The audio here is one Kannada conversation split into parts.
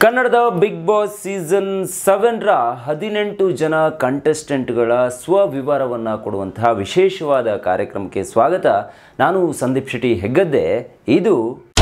ಕನ್ನಡದ ಬಿಗ್ ಬಾಸ್ ಸೀಸನ್ ಸೆವೆನ್ರ ಹದಿನೆಂಟು ಜನ ಕಂಟೆಸ್ಟೆಂಟ್ಗಳ ಸ್ವವಿವರವನ್ನು ಕೊಡುವಂತಹ ವಿಶೇಷವಾದ ಕಾರ್ಯಕ್ರಮಕ್ಕೆ ಸ್ವಾಗತ ನಾನು ಸಂದೀಪ್ ಶೆಟ್ಟಿ ಹೆಗ್ಗದ್ದೆ ಇದು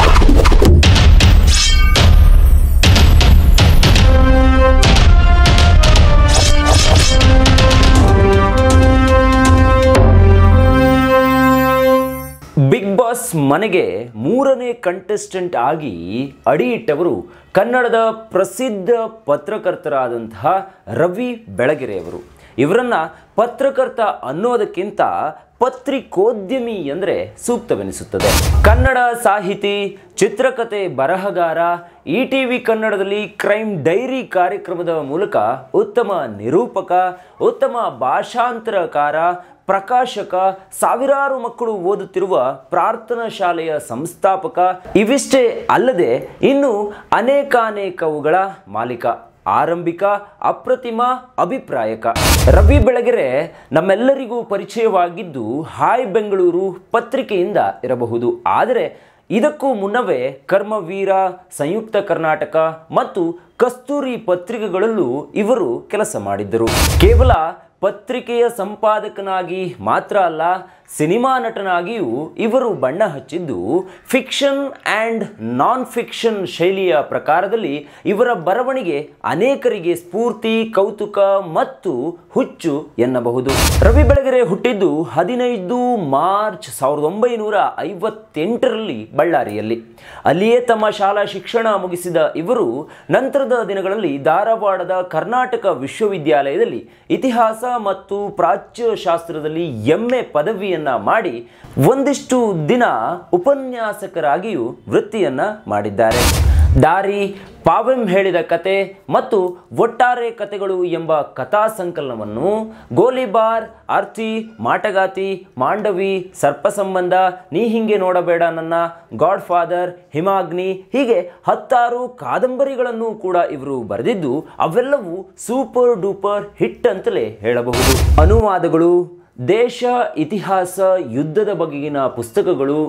ಬಿಗ್ ಬಾಸ್ ಮನೆಗೆ ಮೂರನೇ ಕಂಟೆಸ್ಟೆಂಟ್ ಆಗಿ ಅಡಿ ಇಟ್ಟವರು ಕನ್ನಡದ ಪ್ರಸಿದ್ಧ ಪತ್ರಕರ್ತರಾದಂತಹ ರವಿ ಬೆಳಗೆರೆಯವರು ಇವರನ್ನ ಪತ್ರಕರ್ತ ಅನ್ನೋದಕ್ಕಿಂತ ಪತ್ರಿಕೋದ್ಯಮಿ ಎಂದರೆ ಸೂಕ್ತವೆನಿಸುತ್ತದೆ ಕನ್ನಡ ಸಾಹಿತಿ ಚಿತ್ರಕಥೆ ಬರಹಗಾರ ಇ ಟಿ ವಿ ಕನ್ನಡದಲ್ಲಿ ಕ್ರೈಮ್ ಡೈರಿ ಕಾರ್ಯಕ್ರಮದ ಮೂಲಕ ಉತ್ತಮ ನಿರೂಪಕ ಉತ್ತಮ ಭಾಷಾಂತರಕಾರ ಪ್ರಕಾಶಕ ಸಾವಿರಾರು ಮಕ್ಕಳು ಓದುತ್ತಿರುವ ಪ್ರಾರ್ಥನಾ ಶಾಲೆಯ ಸಂಸ್ಥಾಪಕ ಇವಿಷ್ಟೇ ಅಲ್ಲದೆ ಇನ್ನು ಅನೇಕಾನೇಕವುಗಳ ಮಾಲೀಕ ಆರಂಭಿಕ ಅಪ್ರತಿಮ ಅಭಿಪ್ರಾಯಕ ರವಿ ಬೆಳಗೆರೆ ನಮ್ಮೆಲ್ಲರಿಗೂ ಪರಿಚಯವಾಗಿದ್ದು ಹಾಯ್ ಬೆಂಗಳೂರು ಪತ್ರಿಕೆಯಿಂದ ಇರಬಹುದು ಆದರೆ ಇದಕ್ಕೂ ಮುನ್ನವೇ ಕರ್ಮವೀರ ಸಂಯುಕ್ತ ಕರ್ನಾಟಕ ಮತ್ತು ಕಸ್ತೂರಿ ಪತ್ರಿಕೆಗಳಲ್ಲೂ ಇವರು ಕೆಲಸ ಮಾಡಿದ್ದರು ಕೇವಲ ಪತ್ರಿಕೆಯ ಸಂಪಾದಕನಾಗಿ ಮಾತ್ರ ಅಲ್ಲ ಸಿನಿಮಾ ನಟನಾಗಿಯೂ ಇವರು ಬಣ್ಣ ಹಚ್ಚಿದ್ದು ಫಿಕ್ಷನ್ ಆ್ಯಂಡ್ ನಾನ್ ಫಿಕ್ಷನ್ ಶೈಲಿಯ ಪ್ರಕಾರದಲ್ಲಿ ಇವರ ಬರವಣಿಗೆ ಅನೇಕರಿಗೆ ಸ್ಫೂರ್ತಿ ಕೌತುಕ ಮತ್ತು ಹುಚ್ಚು ಎನ್ನಬಹುದು ರವಿ ಬೆಳಗೆರೆ ಹುಟ್ಟಿದ್ದು ಹದಿನೈದು ಮಾರ್ಚ್ ಸಾವಿರದ ಒಂಬೈನೂರ ಐವತ್ತೆಂಟರಲ್ಲಿ ಬಳ್ಳಾರಿಯಲ್ಲಿ ಅಲ್ಲಿಯೇ ತಮ್ಮ ಶಾಲಾ ಶಿಕ್ಷಣ ಮುಗಿಸಿದ ಇವರು ನಂತರದ ದಿನಗಳಲ್ಲಿ ಧಾರವಾಡದ ಕರ್ನಾಟಕ ವಿಶ್ವವಿದ್ಯಾಲಯದಲ್ಲಿ ಇತಿಹಾಸ ಮತ್ತು ಪ್ರಾಚ್ಯಶಾಸ್ತ್ರದಲ್ಲಿ ಎಂ ಎ ಪದವಿಯನ್ನ ಮಾಡಿ ಒಂದಿಷ್ಟು ದಿನ ಉಪನ್ಯಾಸಕರಾಗಿಯೂ ವೃತ್ತಿಯನ್ನ ಮಾಡಿದ್ದಾರೆ ದಾರಿ ಪಾವೆಂ ಹೇಳಿದ ಕತೆ ಮತ್ತು ಒಟ್ಟಾರೆ ಕತೆಗಳು ಎಂಬ ಕಥಾ ಸಂಕಲನವನ್ನು ಗೋಲಿಬಾರ್ ಅರ್ಥಿ ಮಾಟಗಾತಿ ಮಾಂಡವಿ ಸರ್ಪ ಸಂಬಂಧ ನೀ ಹಿಂಗೆ ನೋಡಬೇಡ ನನ್ನ ಗಾಡ್ ಫಾದರ್ ಹಿಮಾಗ್ನಿ ಹೀಗೆ ಹತ್ತಾರು ಕಾದಂಬರಿಗಳನ್ನು ಕೂಡ ಇವರು ಬರೆದಿದ್ದು ಅವೆಲ್ಲವೂ ಸೂಪರ್ ಡೂಪರ್ ಹಿಟ್ ಅಂತಲೇ ಹೇಳಬಹುದು ಅನುವಾದಗಳು ದೇಶ ಇತಿಹಾಸ ಯುದ್ಧದ ಬಗೆಗಿನ ಪುಸ್ತಕಗಳು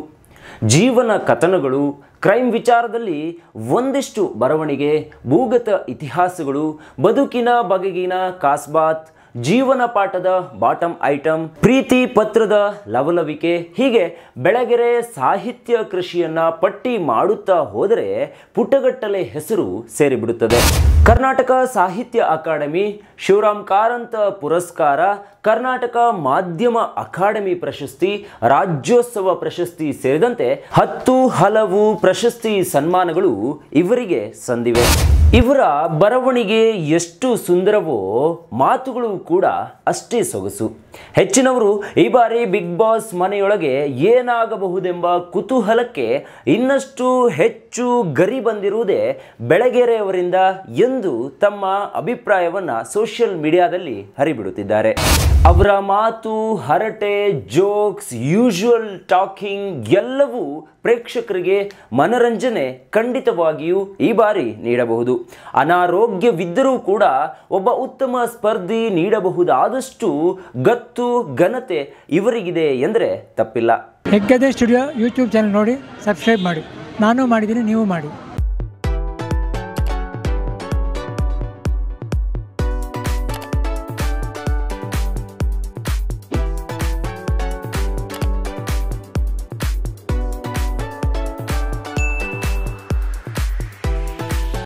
ಜೀವನ ಕಥನಗಳು ಕ್ರೈಮ್ ವಿಚಾರದಲ್ಲಿ ಒಂದಿಷ್ಟು ಬರವಣಿಗೆ ಭೂಗತ ಇತಿಹಾಸಗಳು ಬದುಕಿನ ಬಗೆಗಿನ ಕಾಸ್ಬಾತ್ ಜೀವನ ಪಾಠದ ಬಾಟಮ್ ಐಟಮ್ ಪ್ರೀತಿ ಪತ್ರದ ಲವಲವಿಕೆ ಹೀಗೆ ಬೆಳಗೆರೆ ಸಾಹಿತ್ಯ ಕೃಷಿಯನ್ನ ಪಟ್ಟಿ ಮಾಡುತ್ತಾ ಹೋದರೆ ಪುಟಗಟ್ಟಲೆ ಹೆಸರು ಸೇರಿಬಿಡುತ್ತದೆ ಕರ್ನಾಟಕ ಸಾಹಿತ್ಯ ಅಕಾಡೆಮಿ ಶಿವರಾಮ್ ಕಾರಂತ ಪುರಸ್ಕಾರ ಕರ್ನಾಟಕ ಮಾಧ್ಯಮ ಅಕಾಡೆಮಿ ಪ್ರಶಸ್ತಿ ರಾಜ್ಯೋತ್ಸವ ಪ್ರಶಸ್ತಿ ಸೇರಿದಂತೆ ಹತ್ತು ಹಲವು ಪ್ರಶಸ್ತಿ ಸನ್ಮಾನಗಳು ಇವರಿಗೆ ಸಂದಿವೆ ಇವರ ಬರವಣಿಗೆ ಎಷ್ಟು ಸುಂದರವೋ ಮಾತುಗಳು ಕೂಡ ಅಷ್ಟೇ ಸೊಗಸು ಹೆಚ್ಚಿನವರು ಈ ಬಾರಿ ಬಿಗ್ ಬಾಸ್ ಮನೆಯೊಳಗೆ ಏನಾಗಬಹುದೆಂಬ ಕುತೂಹಲಕ್ಕೆ ಇನ್ನಷ್ಟು ಹೆಚ್ಚು ಗರಿ ಬಂದಿರುವುದೇ ಬೆಳಗೆರೆಯವರಿಂದ ಎಂದು ತಮ್ಮ ಅಭಿಪ್ರಾಯವನ್ನ ಸೋಷಿಯಲ್ ಮೀಡಿಯಾದಲ್ಲಿ ಹರಿಬಿಡುತ್ತಿದ್ದಾರೆ ಅವರ ಮಾತು ಹರಟೆ ಜೋಕ್ಸ್ ಯೂಶುವಲ್ ಟಾಕಿಂಗ್ ಎಲ್ಲವೂ ಪ್ರೇಕ್ಷಕರಿಗೆ ಮನರಂಜನೆ ಖಂಡಿತವಾಗಿಯೂ ಈ ಬಾರಿ ನೀಡಬಹುದು ಅನಾರೋಗ್ಯವಿದ್ದರೂ ಕೂಡ ಒಬ್ಬ ಉತ್ತಮ ಸ್ಪರ್ಧಿ ನೀಡಬಹುದಾದಷ್ಟು ಗತ್ತು ಘನತೆ ಇವರಿಗಿದೆ ಎಂದರೆ ತಪ್ಪಿಲ್ಲ ಹೆಗ್ಗದೆ ಸ್ಟುಡಿಯೋ ಯೂಟ್ಯೂಬ್ ಚಾನಲ್ ನೋಡಿ ಸಬ್ಸ್ಕ್ರೈಬ್ ಮಾಡಿ ನಾನು ಮಾಡಿದ್ದೀನಿ ನೀವು ಮಾಡಿ